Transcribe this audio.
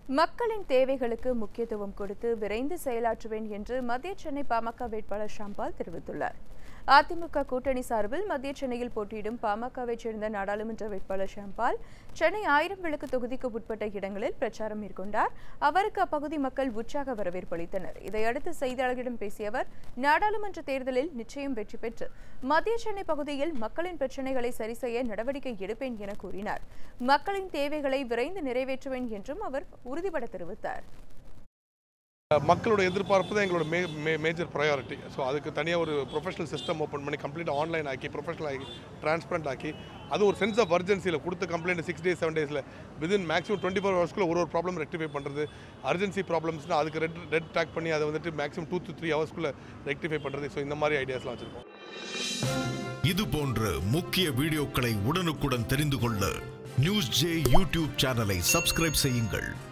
மக்களின் தேவைகளுக்கு முக்கியத்துவம் கொடுத்து விரைந்து செயலாற்றுவேன் என்று மத்திய சென்னை பாமக வேட்பாளர் ஷாம்பால் தெரிவித்துள்ளார் அதிமுக கூட்டணி சார்பில் மத்திய சென்னையில் போட்டியிடும் பாமகவைச் சேர்ந்த நாடாளுமன்ற வேட்பாளர் ஷாம்பால் சென்னை ஆயிரம் விளக்கு தொகுதிக்கு உட்பட்ட இடங்களில் பிரச்சாரம் மேற்கொண்டார் அவருக்கு அப்பகுதி மக்கள் உற்சாக வரவேற்பு அளித்தனர் இதையடுத்து செய்தியாளர்களிடம் பேசிய அவர் நாடாளுமன்ற தேர்தலில் நிச்சயம் வெற்றி பெற்று மத்திய சென்னை பகுதியில் மக்களின் பிரச்சினைகளை சரி செய்ய நடவடிக்கை எடுப்பேன் என கூறினார் மக்களின் தேவைகளை விரைந்து நிறைவேற்றுவேன் என்றும் அவர் உறுதிபட தெரிவித்தார் மக்களோட எதிர்பார்ப்பு தான் எங்களோட மே மே மேஜர் ப்ரையாரிட்டி ஸோ அதுக்கு தனியாக ஒரு ப்ரொஃபஷனல் சிஸ்டம் ஓப்பன் பண்ணி கம்ப்ளீட்டாக ஆன்லைன் ஆக்கி ப்ரொஃபஷனல் ஆக்கி டிரான்ஸ்பரண்ட் ஆக்கி அது ஒரு சென்ஸ் ஆஃப் அர்ஜென்சியில் கொடுத்த கம்ப்ளைண்ட் சிக்ஸ் டேஸ் செவன் டேஸில் விதின் மேக்ஸிமம் டுவெண்ட்டி ஃபோர் ஹவர்ஸ்க்குள்ள ஒரு ஒரு ப்ராப்ளம் ரெக்டிஃபை பண்ணுறது அர்ஜென்சி ப்ராப்ளம்ஸ்னால் அதுக்கு ரெட் ரெட் ட்ராக் பண்ணி அதை வந்துட்டு மேக்ஸிமம் டூ டு த்ரீ ஹவர்ஸ்க்குள்ளே ரெக்டிஃபை பண்ணுறது ஸோ இந்த மாதிரி ஐடியாஸ்லாம் வச்சுருக்கோம் இது போன்ற முக்கிய வீடியோக்களை உடனுக்குடன் தெரிந்து கொள்ள நியூஸ் ஜே யூடியூப் சேனலை சப்ஸ்கிரைப் செய்யுங்கள்